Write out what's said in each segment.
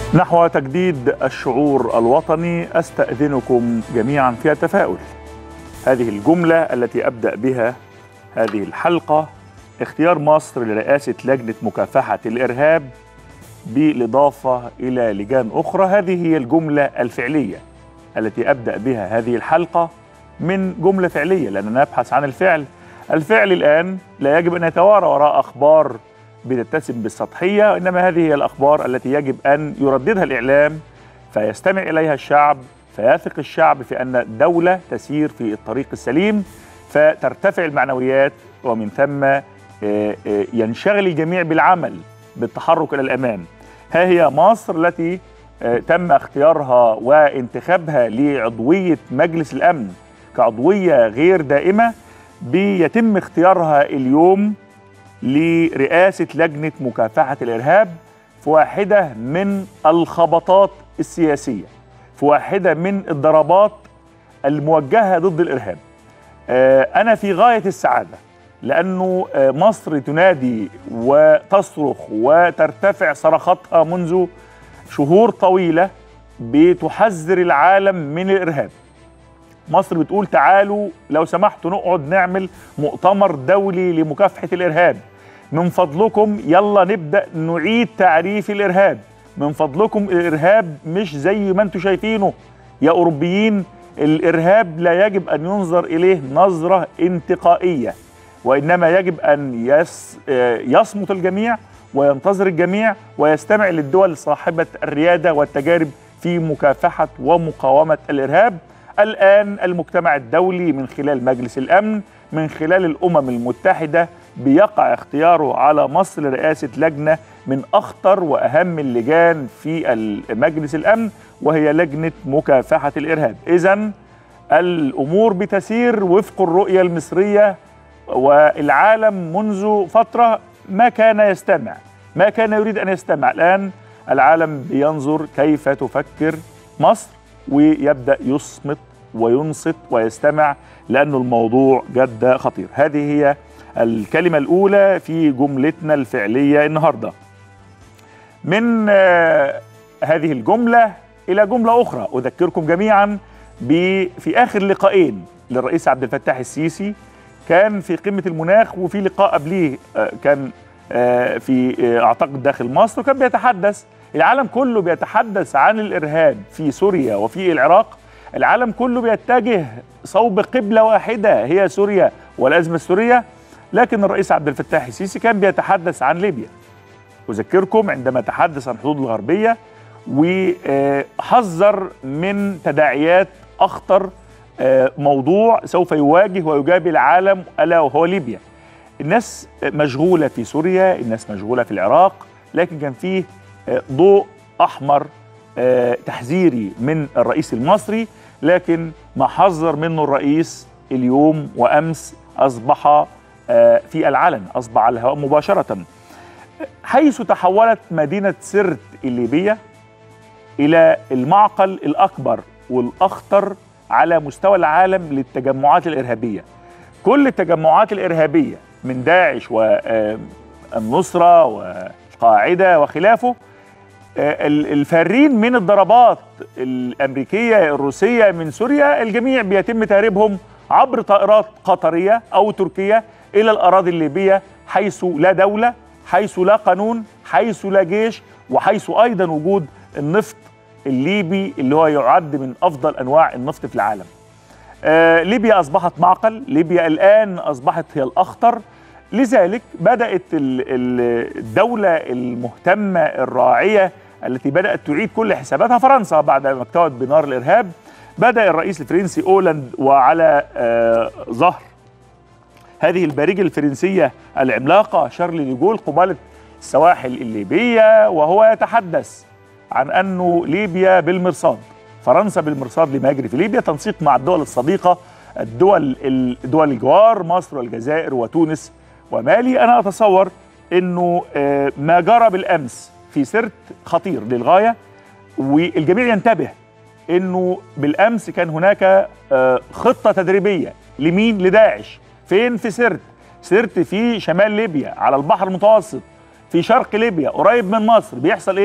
نحو تجديد الشعور الوطني استاذنكم جميعا في التفاؤل هذه الجمله التي ابدا بها هذه الحلقه اختيار مصر لرئاسه لجنه مكافحه الارهاب بالاضافه الى لجان اخرى هذه هي الجمله الفعليه التي ابدا بها هذه الحلقه من جمله فعليه لاننا نبحث عن الفعل الفعل الان لا يجب ان يتوارى وراء اخبار بتتسم بالسطحيه انما هذه هي الاخبار التي يجب ان يرددها الاعلام فيستمع اليها الشعب فيثق الشعب في ان الدوله تسير في الطريق السليم فترتفع المعنويات ومن ثم ينشغل الجميع بالعمل بالتحرك الى الامام ها هي مصر التي تم اختيارها وانتخابها لعضويه مجلس الامن كعضويه غير دائمه بيتم اختيارها اليوم لرئاسه لجنه مكافحه الارهاب في واحده من الخبطات السياسيه في واحده من الضربات الموجهه ضد الارهاب انا في غايه السعاده لانه مصر تنادي وتصرخ وترتفع صرخاتها منذ شهور طويله بتحذر العالم من الارهاب مصر بتقول تعالوا لو سمحتوا نقعد نعمل مؤتمر دولي لمكافحه الارهاب من فضلكم يلا نبدا نعيد تعريف الارهاب من فضلكم الارهاب مش زي ما انتم شايفينه يا اوروبيين الارهاب لا يجب ان ينظر اليه نظره انتقائيه وانما يجب ان يس يصمت الجميع وينتظر الجميع ويستمع للدول صاحبه الرياده والتجارب في مكافحه ومقاومه الارهاب الان المجتمع الدولي من خلال مجلس الامن من خلال الامم المتحده بيقع اختياره على مصر لرئاسه لجنه من اخطر واهم اللجان في مجلس الامن وهي لجنه مكافحه الارهاب اذا الامور بتسير وفق الرؤيه المصريه والعالم منذ فتره ما كان يستمع ما كان يريد ان يستمع الان العالم بينظر كيف تفكر مصر ويبدا يصمت وينصت ويستمع لأن الموضوع جد خطير هذه هي الكلمة الأولى في جملتنا الفعلية النهاردة من هذه الجملة إلى جملة أخرى أذكركم جميعا في آخر لقاءين للرئيس عبد الفتاح السيسي كان في قمة المناخ وفي لقاء قبليه كان في أعتقد داخل مصر وكان بيتحدث العالم كله بيتحدث عن الإرهاب في سوريا وفي العراق العالم كله بيتجه صوب قبلة واحدة هي سوريا والأزمة السورية لكن الرئيس عبد الفتاح السيسي كان بيتحدث عن ليبيا أذكركم عندما تحدث عن الحدود الغربية وحذر من تداعيات أخطر موضوع سوف يواجه ويجابه العالم ألا وهو ليبيا الناس مشغولة في سوريا الناس مشغولة في العراق لكن كان فيه ضوء أحمر تحذيري من الرئيس المصري لكن ما حذر منه الرئيس اليوم وامس اصبح في العلن اصبح على الهواء مباشره حيث تحولت مدينه سرت الليبيه الى المعقل الاكبر والاخطر على مستوى العالم للتجمعات الارهابيه كل التجمعات الارهابيه من داعش والنصره والقاعده وخلافه الفارين من الضربات الامريكيه الروسيه من سوريا الجميع بيتم تهريبهم عبر طائرات قطريه او تركيه الى الاراضي الليبيه حيث لا دوله حيث لا قانون حيث لا جيش وحيث ايضا وجود النفط الليبي اللي هو يعد من افضل انواع النفط في العالم. آه ليبيا اصبحت معقل، ليبيا الان اصبحت هي الاخطر لذلك بدات الدوله المهتمه الراعيه التي بدات تعيد كل حساباتها فرنسا بعد ما اكتوت بنار الارهاب بدا الرئيس الفرنسي اولاند وعلى آه ظهر هذه البارجه الفرنسيه العملاقه شارل ديجول قباله السواحل الليبيه وهو يتحدث عن انه ليبيا بالمرصاد فرنسا بالمرصاد لما يجري في ليبيا تنسيق مع الدول الصديقه الدول الدول الجوار مصر والجزائر وتونس ومالي انا اتصور انه ما جرى بالامس في سرت خطير للغايه والجميع ينتبه انه بالامس كان هناك خطه تدريبيه لمين لداعش فين في سرت سرت في شمال ليبيا على البحر المتوسط في شرق ليبيا قريب من مصر بيحصل ايه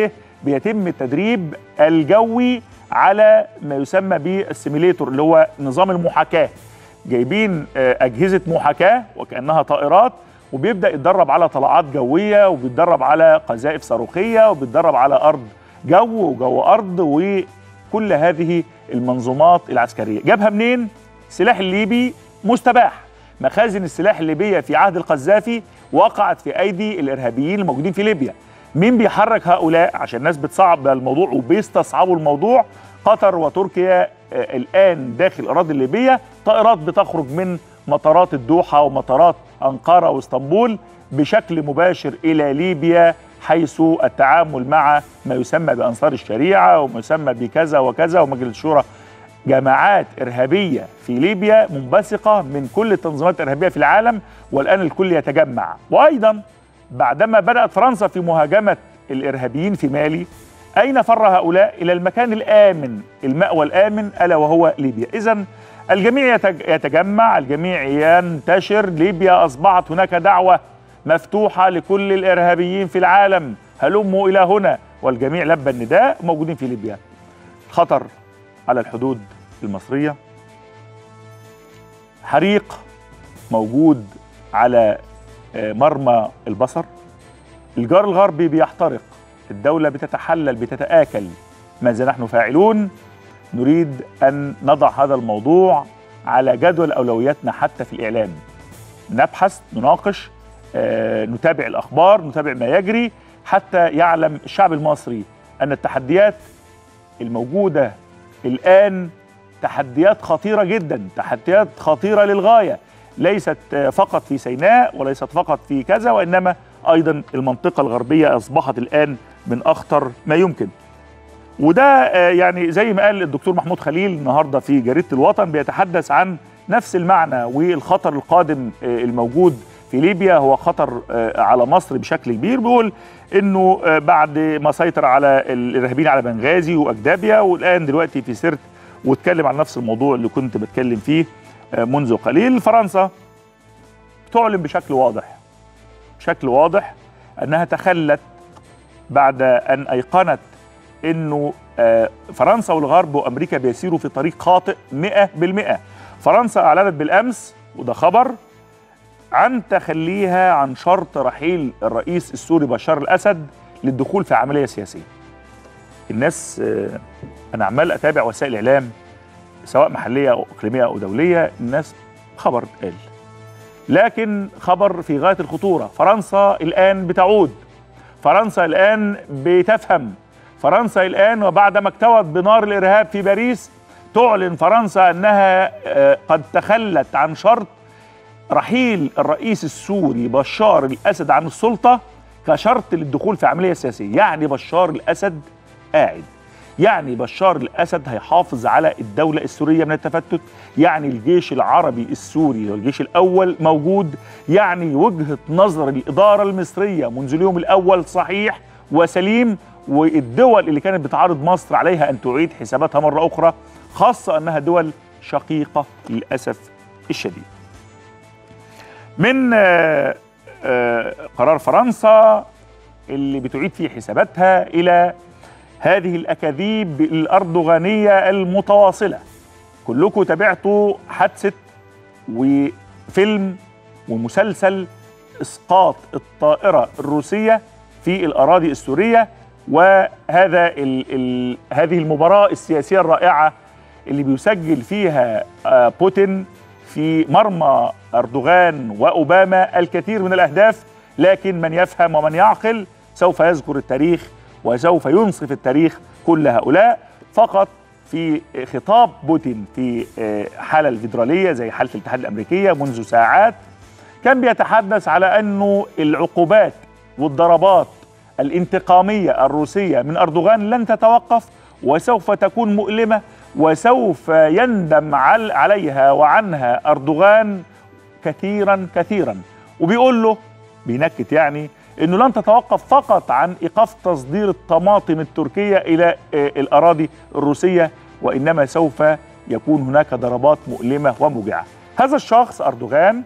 بيتم التدريب الجوي على ما يسمى بالسيميليتور اللي هو نظام المحاكاه جايبين اجهزه محاكاه وكانها طائرات وبيبدا يتدرب على طلعات جويه وبيتدرب على قذائف صاروخيه وبيتدرب على ارض جو وجو ارض وكل هذه المنظومات العسكريه جابها منين السلاح الليبي مستباح مخازن السلاح الليبيه في عهد القذافي وقعت في ايدي الارهابيين الموجودين في ليبيا مين بيحرك هؤلاء عشان الناس بتصعب الموضوع وبيستصعبوا الموضوع قطر وتركيا الان داخل الاراضي الليبيه طائرات بتخرج من مطارات الدوحه ومطارات انقره واسطنبول بشكل مباشر الى ليبيا حيث التعامل مع ما يسمى بانصار الشريعه وما يسمى بكذا وكذا ومجلس الشورى جماعات ارهابيه في ليبيا منبثقه من كل التنظيمات الارهابيه في العالم والان الكل يتجمع وايضا بعدما بدات فرنسا في مهاجمه الارهابيين في مالي اين فر هؤلاء الى المكان الامن الماوى الامن الا وهو ليبيا اذا الجميع يتجمع الجميع ينتشر ليبيا اصبحت هناك دعوه مفتوحه لكل الارهابيين في العالم هلموا الى هنا والجميع لبى النداء موجودين في ليبيا خطر على الحدود المصريه حريق موجود على مرمى البصر الجار الغربي بيحترق الدوله بتتحلل بتتاكل ماذا نحن فاعلون نريد ان نضع هذا الموضوع على جدول اولوياتنا حتى في الاعلام نبحث نناقش آه، نتابع الاخبار نتابع ما يجري حتى يعلم الشعب المصري ان التحديات الموجوده الان تحديات خطيره جدا تحديات خطيره للغايه ليست فقط في سيناء وليست فقط في كذا وانما ايضا المنطقه الغربيه اصبحت الان من اخطر ما يمكن وده يعني زي ما قال الدكتور محمود خليل النهارده في جريده الوطن بيتحدث عن نفس المعنى والخطر القادم الموجود في ليبيا هو خطر على مصر بشكل كبير بيقول انه بعد ما سيطر على الارهابيين على بنغازي واجدابيا والان دلوقتي في سرت واتكلم عن نفس الموضوع اللي كنت بتكلم فيه منذ قليل فرنسا تعلن بشكل واضح بشكل واضح انها تخلت بعد ان ايقنت انه فرنسا والغرب وامريكا بيسيروا في طريق خاطئ 100% فرنسا اعلنت بالامس وده خبر عن تخليها عن شرط رحيل الرئيس السوري بشار الاسد للدخول في عمليه سياسيه. الناس انا عمال اتابع وسائل الاعلام سواء محليه او اقليميه او دوليه الناس خبر قال لكن خبر في غايه الخطوره فرنسا الان بتعود فرنسا الان بتفهم فرنسا الان وبعدما اكتوت بنار الارهاب في باريس تعلن فرنسا انها قد تخلت عن شرط رحيل الرئيس السوري بشار الاسد عن السلطه كشرط للدخول في عمليه سياسيه، يعني بشار الاسد قاعد. يعني بشار الاسد هيحافظ على الدوله السوريه من التفتت، يعني الجيش العربي السوري والجيش الاول موجود، يعني وجهه نظر الاداره المصريه منذ اليوم الاول صحيح وسليم والدول اللي كانت بتعارض مصر عليها ان تعيد حساباتها مره اخرى، خاصه انها دول شقيقه للاسف الشديد. من قرار فرنسا اللي بتعيد فيه حساباتها الى هذه الاكاذيب الاردوغانيه المتواصله كلكم تابعتوا حادثه وفيلم ومسلسل اسقاط الطائره الروسيه في الاراضي السوريه وهذا ال ال هذه المباراه السياسيه الرائعه اللي بيسجل فيها بوتين في مرمى اردوغان واوباما الكثير من الاهداف لكن من يفهم ومن يعقل سوف يذكر التاريخ وسوف ينصف التاريخ كل هؤلاء فقط في خطاب بوتين في حاله الفيدراليه زي حاله الاتحاد الامريكيه منذ ساعات كان بيتحدث على انه العقوبات والضربات الانتقاميه الروسيه من اردوغان لن تتوقف وسوف تكون مؤلمه وسوف يندم عليها وعنها اردوغان كثيرا كثيرا وبيقول له بينكت يعني انه لن تتوقف فقط عن ايقاف تصدير الطماطم التركيه الى الاراضي الروسيه وانما سوف يكون هناك ضربات مؤلمه وموجعه. هذا الشخص اردوغان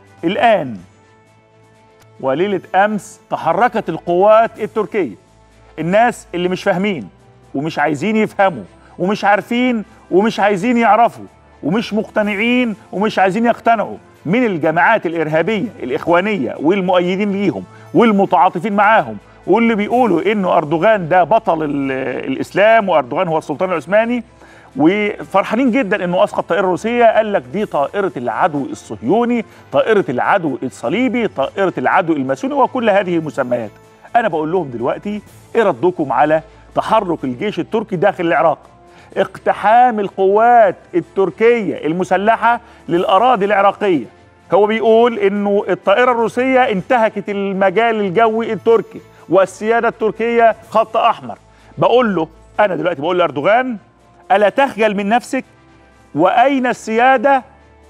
الان وليله امس تحركت القوات التركيه الناس اللي مش فاهمين ومش عايزين يفهموا ومش عارفين ومش عايزين يعرفوا ومش مقتنعين ومش عايزين يقتنعوا من الجماعات الإرهابية الإخوانية والمؤيدين ليهم والمتعاطفين معاهم واللي بيقولوا إنه أردوغان ده بطل ال- الإسلام وأردوغان هو السلطان العثماني وفرحانين جدا انه اسقط طائره روسيه قال لك دي طائره العدو الصهيوني طائره العدو الصليبي طائره العدو الماسوني وكل هذه المسميات انا بقول لهم دلوقتي ايه ردكم على تحرك الجيش التركي داخل العراق اقتحام القوات التركيه المسلحه للاراضي العراقيه هو بيقول انه الطائره الروسيه انتهكت المجال الجوي التركي والسياده التركيه خط احمر بقول له انا دلوقتي بقول لاردوغان الا تخجل من نفسك واين السياده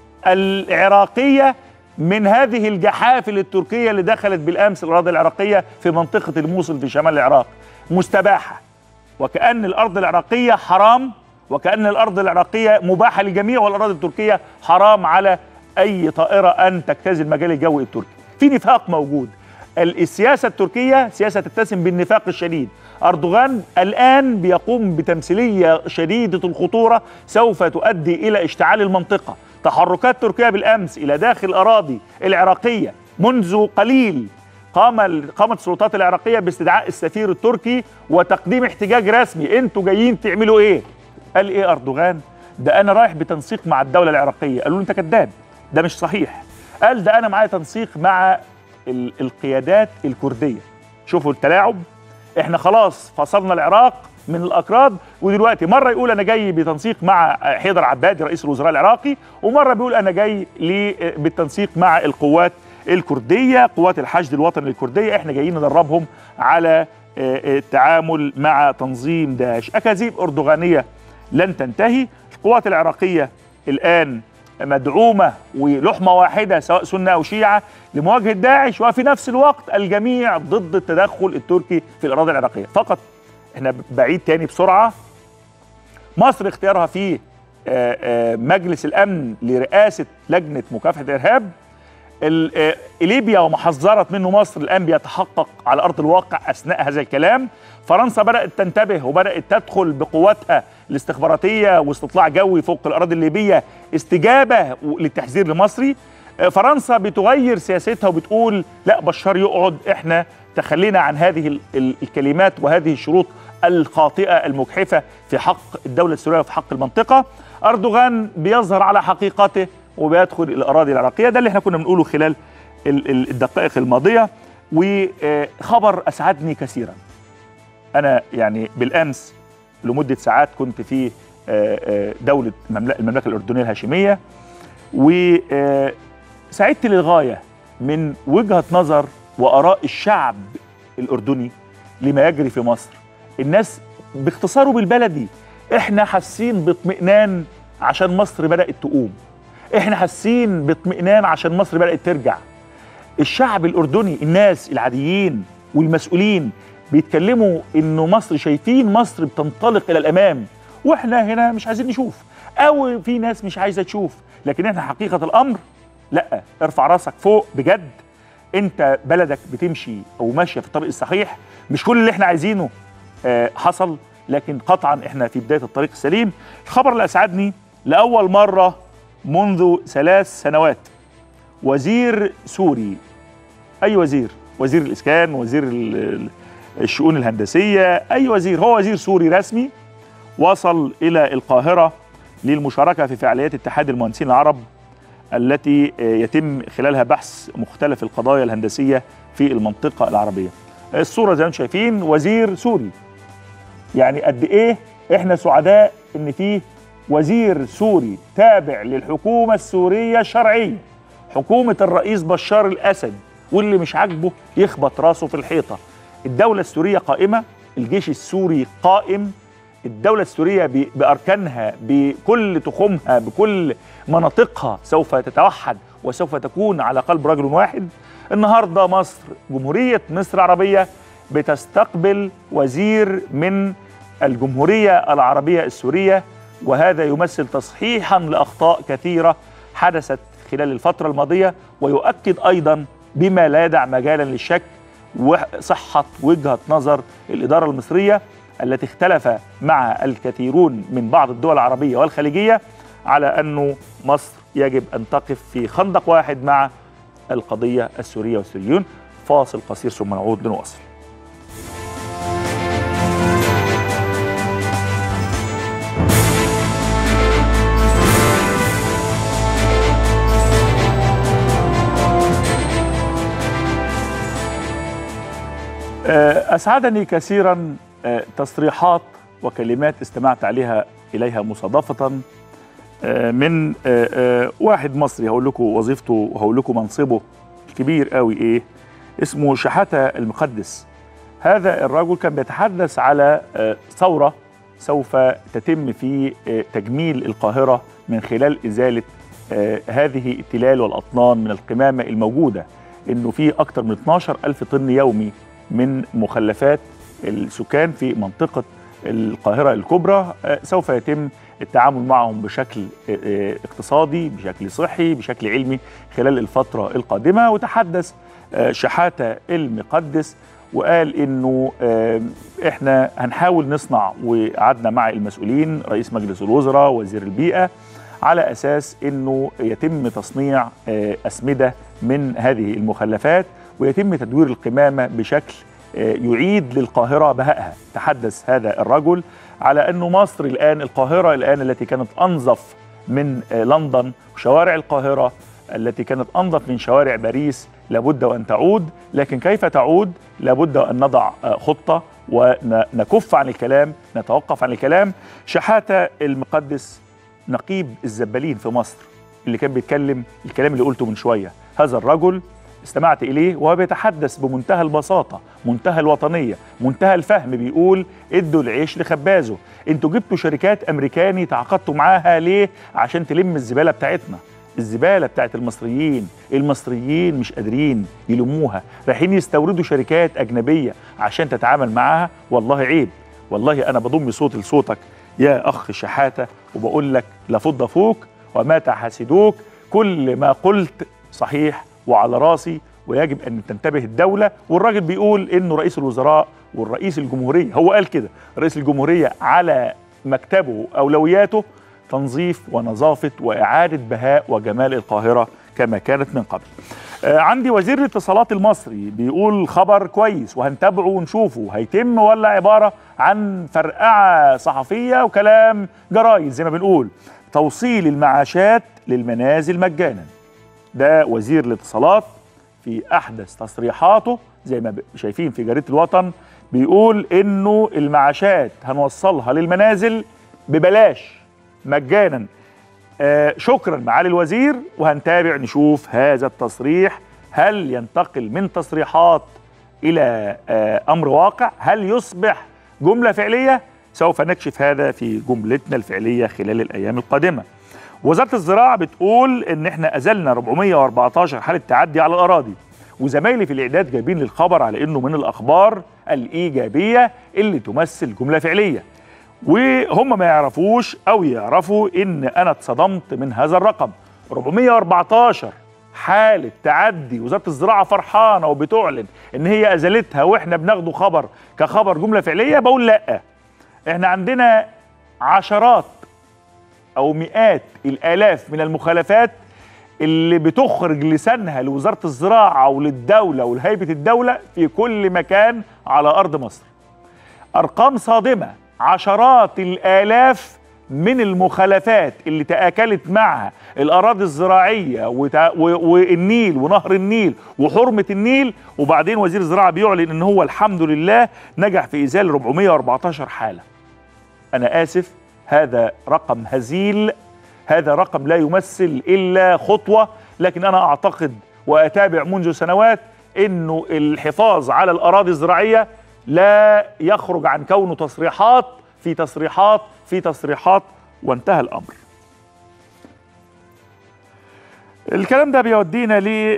العراقيه من هذه الجحافل التركيه اللي دخلت بالامس الاراضي العراقيه في منطقه الموصل في شمال العراق مستباحه وكأن الأرض العراقية حرام وكأن الأرض العراقية مباحة للجميع والأراضي التركية حرام على أي طائرة أن تجتاز المجال الجوي التركي في نفاق موجود ال- السياسة التركية سياسة تتسم بالنفاق الشديد أردوغان الآن بيقوم بتمثيلية شديدة الخطورة سوف تؤدي إلى اشتعال المنطقة تحركات تركيا بالأمس إلى داخل الأراضي العراقية منذ قليل قام ال- قامت السلطات العراقيه باستدعاء السفير التركي وتقديم احتجاج رسمي انتوا جايين تعملوا ايه قال ايه اردوغان ده انا رايح بتنسيق مع الدوله العراقيه قالوا له انت كذاب ده مش صحيح قال ده انا معايا تنسيق مع ال- القيادات الكرديه شوفوا التلاعب احنا خلاص فصلنا العراق من الاكراد ودلوقتي مره يقول انا جاي بتنسيق مع حيدر عبادي رئيس الوزراء العراقي ومره بيقول انا جاي ل- بالتنسيق مع القوات الكرديه قوات الحشد الوطني الكرديه احنا جايين ندربهم على آه، آه، التعامل مع تنظيم داعش اكاذيب اردوغانيه لن تنتهي القوات العراقيه الان مدعومه ولحمه واحده سواء سنه او شيعه لمواجهه داعش وفي نفس الوقت الجميع ضد التدخل التركي في الاراضي العراقيه فقط احنا بعيد تاني بسرعه مصر اختيارها في آه، آه، مجلس الامن لرئاسه لجنه مكافحه الارهاب ال- آه، ليبيا وما حذرت منه مصر الان بيتحقق على ارض الواقع اثناء هذا الكلام فرنسا بدات تنتبه وبدات تدخل بقواتها الاستخباراتيه واستطلاع جوي فوق الاراضي الليبيه استجابه للتحذير المصري آه، فرنسا بتغير سياستها وبتقول لا بشار يقعد احنا تخلينا عن هذه ال- ال- الكلمات وهذه الشروط الخاطئه المجحفه في حق الدوله السوريه وفي حق المنطقه اردوغان بيظهر على حقيقته وبيدخل الاراضي العراقيه ده اللي احنا كنا بنقوله خلال ال- ال- الدقائق الماضيه وخبر اسعدني كثيرا انا يعني بالامس لمده ساعات كنت في آه، آه، دوله مملكه المملكه الاردنيه الهاشميه وسعدت للغايه من وجهه نظر واراء الشعب الاردني لما يجري في مصر الناس باختصاره بالبلدي احنا حاسين باطمئنان عشان مصر بدات تقوم احنا حاسين باطمئنان عشان مصر بدات ترجع الشعب الاردني الناس العاديين والمسؤولين بيتكلموا انه مصر شايفين مصر بتنطلق الى الامام واحنا هنا مش عايزين نشوف او في ناس مش عايزه تشوف لكن احنا حقيقه الامر لا ارفع راسك فوق بجد انت بلدك بتمشي او ماشيه في الطريق الصحيح مش كل اللي احنا عايزينه آه، حصل لكن قطعا احنا في بدايه الطريق السليم الخبر اللي اسعدني لاول مره منذ ثلاث سنوات وزير سوري اي وزير وزير الاسكان وزير ال- ال- الشؤون الهندسيه اي وزير هو وزير سوري رسمي وصل الى القاهره للمشاركه في فعاليات اتحاد المهندسين العرب التي آه، يتم خلالها بحث مختلف القضايا الهندسيه في المنطقه العربيه. الصوره زي ما انتم شايفين وزير سوري. يعني قد ايه احنا سعداء ان في وزير سوري تابع للحكومه السوريه الشرعيه. حكومه الرئيس بشار الاسد واللي مش عاجبه يخبط راسه في الحيطه. الدوله السوريه قائمه، الجيش السوري قائم، الدولة السورية ب- بأركانها بكل تخومها بكل مناطقها سوف تتوحد وسوف تكون على قلب رجل واحد النهاردة مصر جمهورية مصر العربية بتستقبل وزير من الجمهورية العربية السورية وهذا يمثل تصحيحا لأخطاء كثيرة حدثت خلال الفترة الماضية ويؤكد أيضا بما لا يدع مجالا للشك وصحه وجهه نظر الاداره المصريه التي اختلف مع الكثيرون من بعض الدول العربيه والخليجيه على انه مصر يجب ان تقف في خندق واحد مع القضيه السوريه والسوريون فاصل قصير ثم نعود لنواصل أسعدني كثيرا تصريحات وكلمات استمعت عليها إليها مصادفة من واحد مصري هقول لكم وظيفته وهقول لكم منصبه الكبير قوي إيه اسمه شحاتة المقدس هذا الرجل كان بيتحدث على ثورة سوف تتم في تجميل القاهرة من خلال إزالة هذه التلال والأطنان من القمامة الموجودة إنه في أكثر من 12 ألف طن يومي من مخلفات السكان في منطقة القاهرة الكبرى سوف يتم التعامل معهم بشكل اقتصادي بشكل صحي بشكل علمي خلال الفترة القادمة وتحدث شحاتة المقدس وقال انه احنا هنحاول نصنع وقعدنا مع المسؤولين رئيس مجلس الوزراء وزير البيئة على اساس انه يتم تصنيع اسمده من هذه المخلفات ويتم تدوير القمامه بشكل يعيد للقاهره بهائها تحدث هذا الرجل على انه مصر الان القاهره الان التي كانت انظف من لندن وشوارع القاهره التي كانت انظف من شوارع باريس لابد وان تعود لكن كيف تعود لابد ان نضع خطه ونكف عن الكلام نتوقف عن الكلام شحاته المقدس نقيب الزبالين في مصر اللي كان بيتكلم الكلام اللي قلته من شويه هذا الرجل استمعت اليه وهو بيتحدث بمنتهى البساطه منتهى الوطنيه منتهى الفهم بيقول ادوا العيش لخبازه انتوا جبتوا شركات امريكاني تعاقدتوا معاها ليه عشان تلم الزباله بتاعتنا الزباله بتاعت المصريين المصريين مش قادرين يلموها رايحين يستوردوا شركات اجنبيه عشان تتعامل معاها والله عيب والله انا بضم صوتي لصوتك يا اخ شحاته وبقول لك لفض فوق وما تحاسدوك كل ما قلت صحيح وعلى راسي ويجب ان تنتبه الدوله والراجل بيقول انه رئيس الوزراء والرئيس الجمهوريه هو قال كده رئيس الجمهوريه على مكتبه اولوياته تنظيف ونظافه واعاده بهاء وجمال القاهره كما كانت من قبل. آه عندي وزير الاتصالات المصري بيقول خبر كويس وهنتابعه ونشوفه هيتم ولا عباره عن فرقعه صحفيه وكلام جرايد زي ما بنقول توصيل المعاشات للمنازل مجانا. ده وزير الاتصالات في احدث تصريحاته زي ما شايفين في جريده الوطن بيقول انه المعاشات هنوصلها للمنازل ببلاش مجانا آه شكرا معالي الوزير وهنتابع نشوف هذا التصريح هل ينتقل من تصريحات الى آه امر واقع هل يصبح جمله فعليه سوف نكشف هذا في جملتنا الفعليه خلال الايام القادمه وزاره الزراعه بتقول ان احنا ازلنا 414 حاله تعدي على الاراضي وزمايلي في الاعداد جايبين لي الخبر على انه من الاخبار الايجابيه اللي تمثل جمله فعليه وهم ما يعرفوش او يعرفوا ان انا اتصدمت من هذا الرقم 414 حالة تعدي وزارة الزراعة فرحانة وبتعلن ان هي ازالتها واحنا بناخده خبر كخبر جملة فعلية بقول لا احنا عندنا عشرات او مئات الالاف من المخالفات اللي بتخرج لسانها لوزاره الزراعه وللدوله ولهيبه الدوله في كل مكان على ارض مصر. ارقام صادمه عشرات الالاف من المخالفات اللي تاكلت معها الاراضي الزراعيه وتع... و... والنيل ونهر النيل وحرمه النيل وبعدين وزير الزراعه بيعلن ان هو الحمد لله نجح في ازاله 414 حاله. انا اسف هذا رقم هزيل هذا رقم لا يمثل الا خطوه لكن انا اعتقد واتابع منذ سنوات انه الحفاظ على الاراضي الزراعيه لا يخرج عن كونه تصريحات في تصريحات في تصريحات وانتهى الامر. الكلام ده بيودينا ل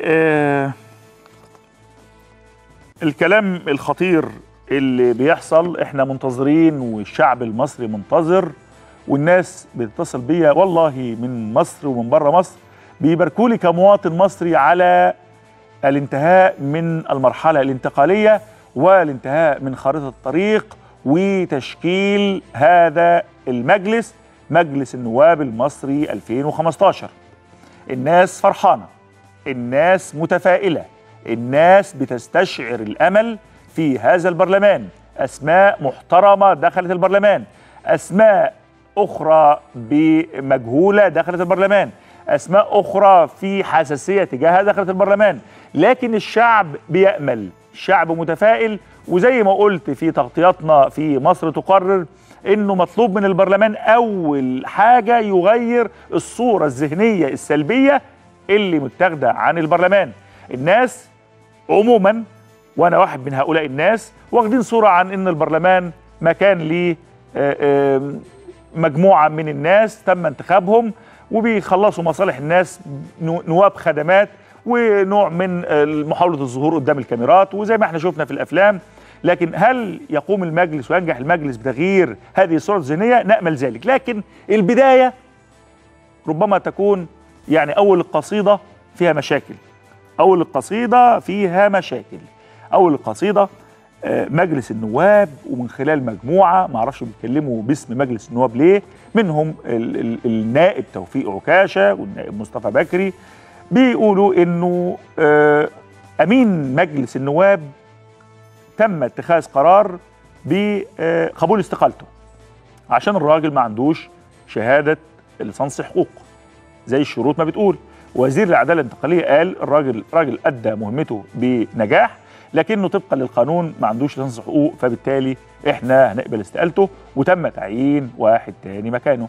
الكلام الخطير اللي بيحصل احنا منتظرين والشعب المصري منتظر والناس بتتصل بيا والله من مصر ومن بره مصر بيباركوا لي كمواطن مصري على الانتهاء من المرحله الانتقاليه والانتهاء من خارطه الطريق وتشكيل هذا المجلس مجلس النواب المصري 2015 الناس فرحانه الناس متفائله الناس بتستشعر الامل في هذا البرلمان اسماء محترمه دخلت البرلمان اسماء اخرى بمجهوله دخلت البرلمان اسماء اخرى في حساسيه تجاهها دخلت البرلمان لكن الشعب بيامل الشعب متفائل وزي ما قلت في تغطياتنا في مصر تقرر انه مطلوب من البرلمان اول حاجه يغير الصوره الذهنيه السلبيه اللي متاخده عن البرلمان الناس عموما وانا واحد من هؤلاء الناس واخدين صوره عن ان البرلمان مكان ليه مجموعه من الناس تم انتخابهم وبيخلصوا مصالح الناس نواب خدمات ونوع من محاوله الظهور قدام الكاميرات وزي ما احنا شفنا في الافلام لكن هل يقوم المجلس وينجح المجلس بتغيير هذه الصوره الذهنيه نامل ذلك لكن البدايه ربما تكون يعني اول القصيده فيها مشاكل اول القصيده فيها مشاكل اول القصيده مجلس النواب ومن خلال مجموعه ما اعرفش بيتكلموا باسم مجلس النواب ليه منهم ال ال النائب توفيق عكاشه والنائب مصطفى بكري بيقولوا انه امين مجلس النواب تم اتخاذ قرار بقبول استقالته عشان الراجل ما عندوش شهاده لصنص حقوق زي الشروط ما بتقول وزير العداله الانتقاليه قال الراجل راجل ادى مهمته بنجاح لكنه طبقا للقانون ما عندوش لصنص حقوق فبالتالي احنا هنقبل استقالته وتم تعيين واحد تاني مكانه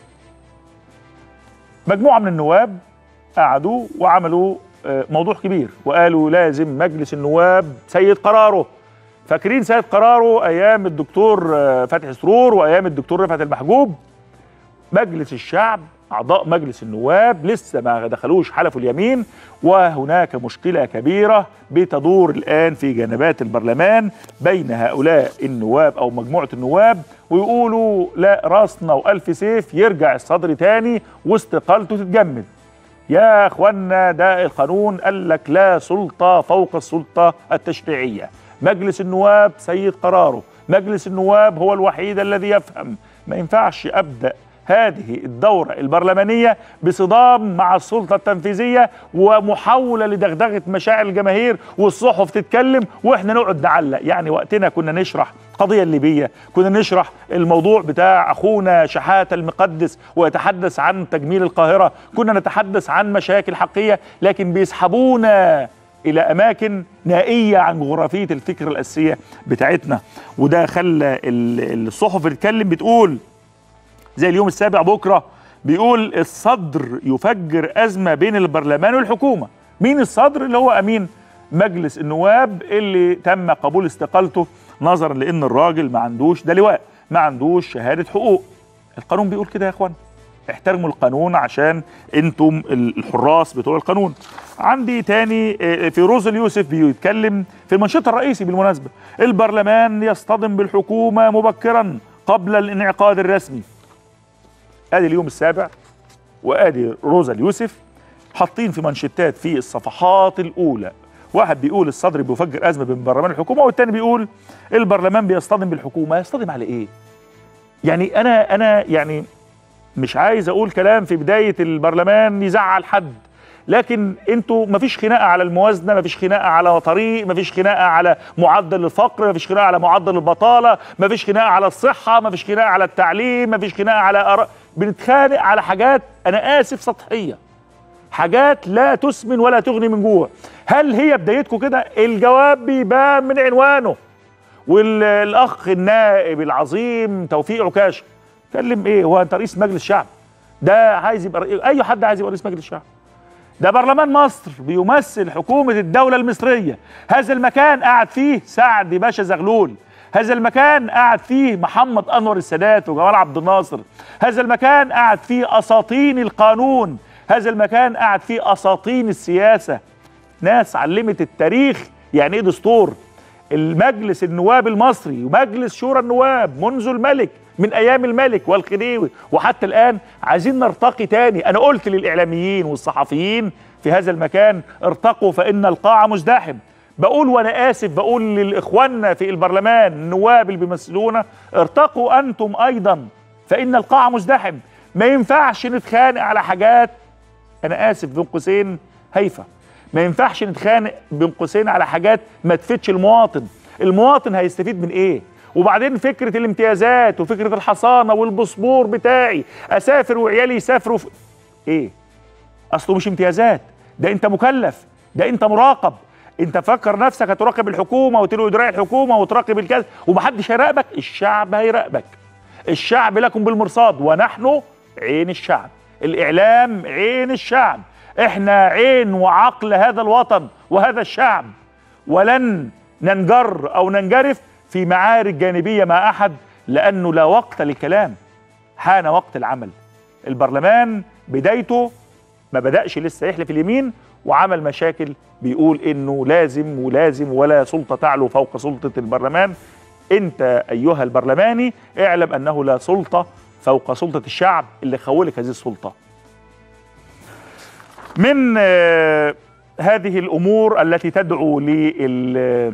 مجموعه من النواب قعدوا وعملوا موضوع كبير وقالوا لازم مجلس النواب سيد قراره فاكرين سيد قراره ايام الدكتور فتحي سرور وايام الدكتور رفعت المحجوب مجلس الشعب اعضاء مجلس النواب لسه ما دخلوش حلفوا اليمين وهناك مشكله كبيره بتدور الان في جنبات البرلمان بين هؤلاء النواب او مجموعه النواب ويقولوا لا راسنا والف سيف يرجع الصدر تاني واستقالته تتجمد يا اخوانا ده القانون قال لك لا سلطه فوق السلطه التشريعيه مجلس النواب سيد قراره مجلس النواب هو الوحيد الذي يفهم ما ينفعش ابدا هذه الدورة البرلمانية بصدام مع السلطة التنفيذية ومحاولة لدغدغة مشاعر الجماهير والصحف تتكلم واحنا نقعد نعلق يعني وقتنا كنا نشرح القضية الليبية كنا نشرح الموضوع بتاع أخونا شحاتة المقدس ويتحدث عن تجميل القاهرة كنا نتحدث عن مشاكل حقيقية لكن بيسحبونا الى اماكن نائيه عن جغرافيه الفكر الاساسيه بتاعتنا وده خلى الصحف بتتكلم بتقول زي اليوم السابع بكره بيقول الصدر يفجر ازمه بين البرلمان والحكومه مين الصدر اللي هو امين مجلس النواب اللي تم قبول استقالته نظرا لان الراجل ما عندوش ده لواء ما عندوش شهاده حقوق القانون بيقول كده يا اخوان احترموا القانون عشان انتم الحراس بتوع القانون عندي تاني في روز اليوسف بيتكلم في المنشط الرئيسي بالمناسبة البرلمان يصطدم بالحكومة مبكرا قبل الانعقاد الرسمي ادي اليوم السابع وادي روزا اليوسف حاطين في منشتات في الصفحات الاولى واحد بيقول الصدر بيفجر ازمه بين البرلمان والحكومه والتاني بيقول البرلمان بيصطدم بالحكومه يصطدم على ايه يعني انا انا يعني مش عايز اقول كلام في بدايه البرلمان يزعل حد لكن انتوا مفيش خناقه على الموازنه مفيش خناقه على طريق مفيش خناقه على معدل الفقر مفيش خناقه على معدل البطاله مفيش خناقه على الصحه مفيش خناقه على التعليم مفيش خناقه على أر... بنتخانق على حاجات انا اسف سطحيه حاجات لا تسمن ولا تغني من جوع هل هي بدايتكم كده الجواب بيبان من عنوانه والاخ النائب العظيم توفيق عكاشه كلم ايه هو انت رئيس مجلس الشعب ده عايز يبقى رئيس اي حد عايز يبقى رئيس مجلس الشعب ده برلمان مصر بيمثل حكومة الدولة المصرية هذا المكان قاعد فيه سعد باشا زغلول هذا المكان قاعد فيه محمد أنور السادات وجمال عبد الناصر هذا المكان قاعد فيه أساطين القانون هذا المكان قاعد فيه أساطين السياسة ناس علمت التاريخ يعني ايه دستور المجلس النواب المصري ومجلس شورى النواب منذ الملك من ايام الملك والخديوي وحتى الان عايزين نرتقي تاني انا قلت للاعلاميين والصحفيين في هذا المكان ارتقوا فان القاع مزدحم بقول وانا اسف بقول للاخواننا في البرلمان النواب اللي بيمثلونا ارتقوا انتم ايضا فان القاع مزدحم ما ينفعش نتخانق على حاجات انا اسف بين قوسين هايفه ما ينفعش نتخانق بين قوسين على حاجات ما تفيدش المواطن المواطن هيستفيد من ايه وبعدين فكره الامتيازات وفكره الحصانه والباسبور بتاعي اسافر وعيالي يسافروا في ايه اصله مش امتيازات ده انت مكلف ده انت مراقب انت فكر نفسك هتراقب الحكومه وتلو ادراء الحكومه وتراقب الكذا ومحدش هيراقبك الشعب هيراقبك الشعب لكم بالمرصاد ونحن عين الشعب الاعلام عين الشعب احنا عين وعقل هذا الوطن وهذا الشعب ولن ننجر او ننجرف في معارك جانبيه مع احد لانه لا وقت للكلام حان وقت العمل البرلمان بدايته ما بدأش لسه يحلف اليمين وعمل مشاكل بيقول انه لازم ولازم ولا سلطه تعلو فوق سلطه البرلمان انت ايها البرلماني اعلم انه لا سلطه فوق سلطه الشعب اللي خولك هذه السلطه من آه، هذه الامور التي تدعو للقلق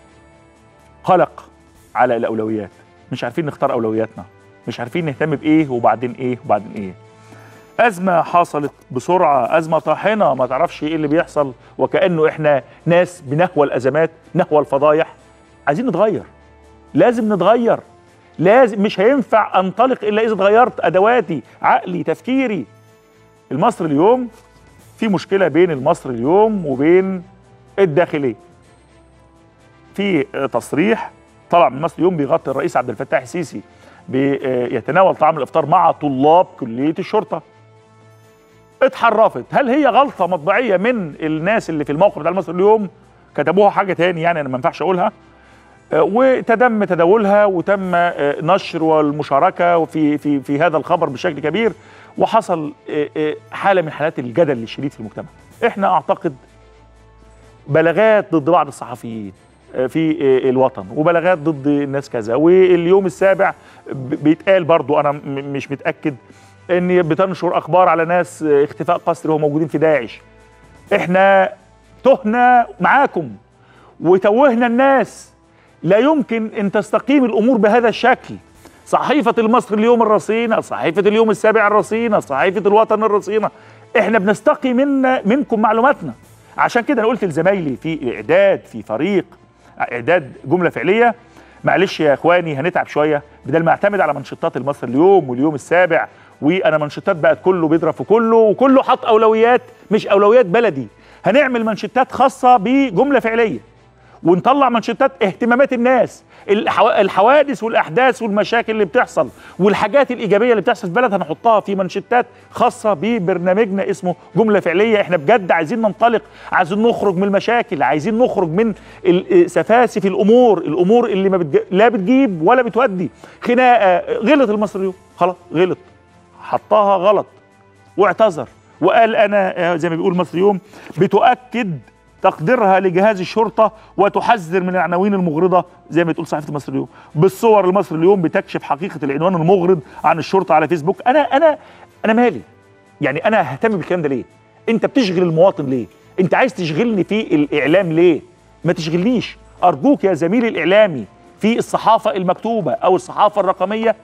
على الاولويات مش عارفين نختار اولوياتنا مش عارفين نهتم بايه وبعدين ايه وبعدين ايه أزمة حصلت بسرعة أزمة طاحنة ما تعرفش إيه اللي بيحصل وكأنه إحنا ناس بنهوى الأزمات نهوى الفضايح عايزين نتغير لازم نتغير لازم مش هينفع أنطلق إلا إذا اتغيرت أدواتي عقلي تفكيري المصري اليوم في مشكلة بين المصري اليوم وبين الداخلية في تصريح طلع من مصر اليوم بيغطي الرئيس عبد الفتاح السيسي بيتناول طعام الافطار مع طلاب كليه الشرطه اتحرفت هل هي غلطه مطبعيه من الناس اللي في الموقف بتاع المصري اليوم كتبوها حاجه تاني يعني انا ما ينفعش اقولها آه، وتم تداولها وتم آه، نشر والمشاركه في في في هذا الخبر بشكل كبير وحصل آه، حاله من حالات الجدل الشديد في المجتمع احنا اعتقد بلاغات ضد بعض الصحفيين في الوطن وبلاغات ضد الناس كذا واليوم السابع بيتقال برضو انا مش متاكد ان بتنشر اخبار على ناس اختفاء قسري وهم موجودين في داعش احنا تهنا معاكم وتوهنا الناس لا يمكن ان تستقيم الامور بهذا الشكل صحيفة المصري اليوم الرصينة صحيفة اليوم السابع الرصينة صحيفة الوطن الرصينة احنا بنستقي من منكم معلوماتنا عشان كده انا قلت لزمايلي في اعداد في فريق اعداد جمله فعليه معلش يا اخواني هنتعب شويه بدل ما اعتمد على منشطات المصري اليوم واليوم السابع وانا منشطات بقت كله بيضرب في كله وكله حط اولويات مش اولويات بلدي هنعمل منشطات خاصه بجمله فعليه ونطلع منشطات اهتمامات الناس الحوادث والاحداث والمشاكل اللي بتحصل والحاجات الايجابيه اللي بتحصل في البلد هنحطها في منشطات خاصه ببرنامجنا اسمه جمله فعليه احنا بجد عايزين ننطلق عايزين نخرج من المشاكل عايزين نخرج من سفاسف الامور الامور اللي ما بتج... لا بتجيب ولا بتودي خناقه غلط المصري خلاص غلط حطها غلط واعتذر وقال انا زي ما بيقول مصر يوم بتؤكد تقديرها لجهاز الشرطه وتحذر من العناوين المغرضه زي ما تقول صحيفه مصر اليوم بالصور المصري اليوم بتكشف حقيقه العنوان المغرض عن الشرطه على فيسبوك انا انا انا مالي يعني انا ههتم بالكلام ده ليه انت بتشغل المواطن ليه انت عايز تشغلني في الاعلام ليه ما تشغلنيش ارجوك يا زميلي الاعلامي في الصحافه المكتوبه او الصحافه الرقميه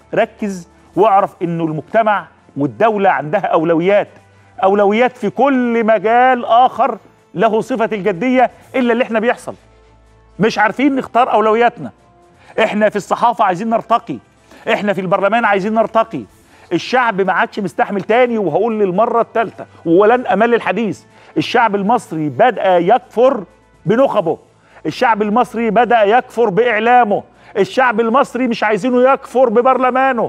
ركز واعرف انه المجتمع والدوله عندها اولويات اولويات في كل مجال اخر له صفه الجديه الا اللي احنا بيحصل مش عارفين نختار اولوياتنا احنا في الصحافه عايزين نرتقي احنا في البرلمان عايزين نرتقي الشعب ما عادش مستحمل تاني وهقول للمره الثالثه ولن امل الحديث الشعب المصري بدا يكفر بنخبه الشعب المصري بدا يكفر باعلامه الشعب المصري مش عايزينه يكفر ببرلمانه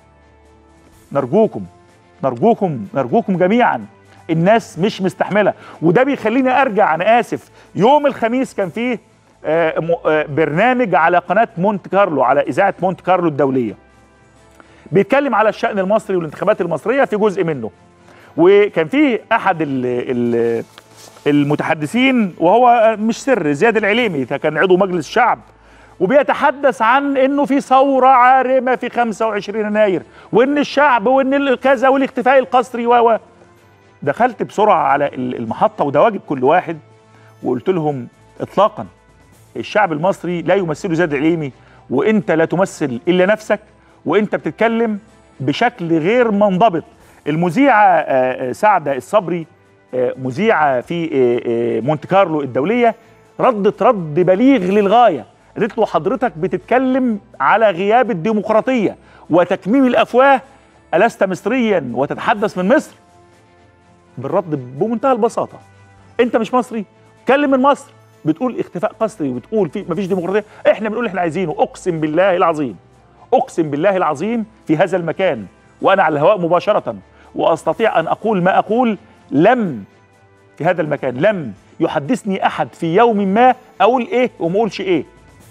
نرجوكم نرجوكم نرجوكم جميعا الناس مش مستحمله وده بيخليني ارجع انا اسف يوم الخميس كان فيه آه، آه، برنامج على قناه مونت كارلو على اذاعه مونت كارلو الدوليه بيتكلم على الشأن المصري والانتخابات المصرية في جزء منه وكان في أحد ال المتحدثين وهو مش سر زياد العليمي كان عضو مجلس الشعب وبيتحدث عن انه في ثوره عارمه في 25 يناير وان الشعب وان كذا والاختفاء القسري و دخلت بسرعه على المحطه وده واجب كل واحد وقلت لهم اطلاقا الشعب المصري لا يمثله زاد عليمي وانت لا تمثل الا نفسك وانت بتتكلم بشكل غير منضبط المذيعه سعده الصبري مذيعه في مونت كارلو الدوليه ردت رد بليغ للغايه قالت له حضرتك بتتكلم على غياب الديمقراطيه وتكميم الافواه الست مصريا وتتحدث من مصر بالرد بمنتهى البساطه انت مش مصري كلم من مصر بتقول اختفاء قسري وبتقول في مفيش ديمقراطيه احنا بنقول اللي احنا عايزينه اقسم بالله العظيم اقسم بالله العظيم في هذا المكان وانا على الهواء مباشره واستطيع ان اقول ما اقول لم في هذا المكان لم يحدثني احد في يوم ما اقول ايه وما اقولش ايه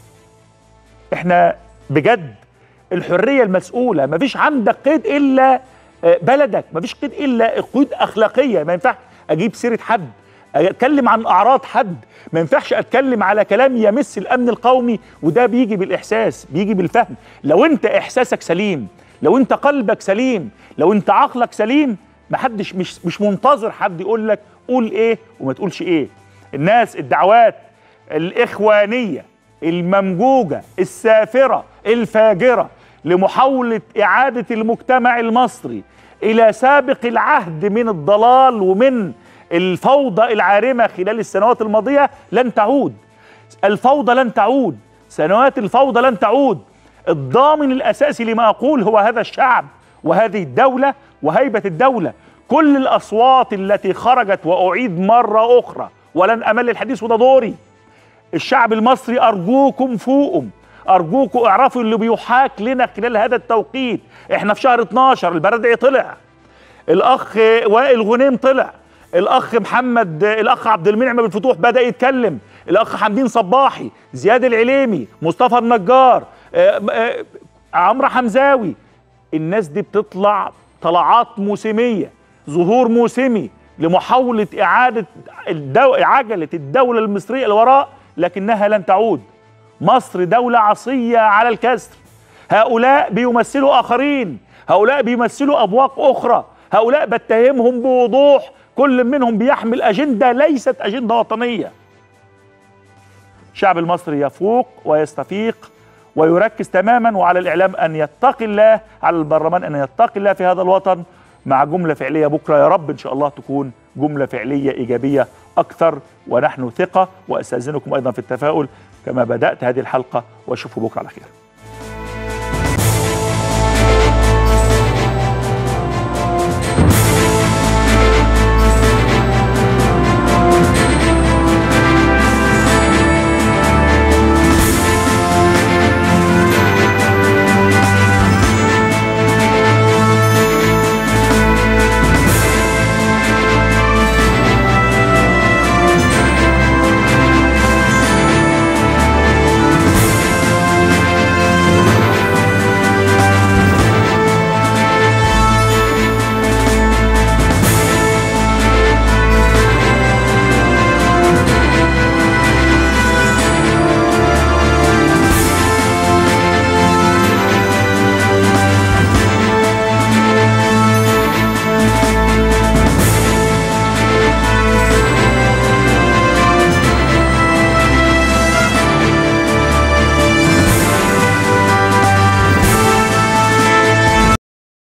احنا بجد الحريه المسؤوله مفيش عندك قيد الا بلدك مفيش قيد الا قيود اخلاقيه ما ينفعش اجيب سيره حد اتكلم عن اعراض حد ما ينفعش اتكلم على كلام يمس الامن القومي وده بيجي بالاحساس بيجي بالفهم لو انت احساسك سليم لو انت قلبك سليم لو انت عقلك سليم محدش مش مش منتظر حد يقول لك قول ايه وما تقولش ايه الناس الدعوات الاخوانيه الممجوجه السافره الفاجره لمحاوله اعاده المجتمع المصري الى سابق العهد من الضلال ومن الفوضى العارمه خلال السنوات الماضيه لن تعود الفوضى لن تعود سنوات الفوضى لن تعود الضامن الاساسي لما اقول هو هذا الشعب وهذه الدوله وهيبه الدوله كل الاصوات التي خرجت واعيد مره اخرى ولن امل الحديث وده دوري الشعب المصري ارجوكم فوقهم ارجوكم اعرفوا اللي بيحاك لنا خلال هذا التوقيت احنا في شهر 12 البرادعي طلع الاخ وائل غنيم طلع الاخ محمد الاخ عبد المنعم بالفتوح بدا يتكلم الاخ حمدين صباحي زياد العليمي مصطفى النجار عمرو حمزاوي الناس دي بتطلع طلعات موسميه ظهور موسمي لمحاوله اعاده الدو... عجله الدوله المصريه لوراء لكنها لن تعود مصر دوله عصيه على الكسر هؤلاء بيمثلوا اخرين هؤلاء بيمثلوا ابواق اخرى هؤلاء بتهمهم بوضوح كل منهم بيحمل اجنده ليست اجنده وطنيه الشعب المصري يفوق ويستفيق ويركز تماما وعلى الاعلام ان يتقي الله على البرلمان ان يتقي الله في هذا الوطن مع جمله فعليه بكره يا رب ان شاء الله تكون جمله فعليه ايجابيه اكثر ونحن ثقه واستاذنكم ايضا في التفاؤل كما بدات هذه الحلقه واشوفكم بكره على خير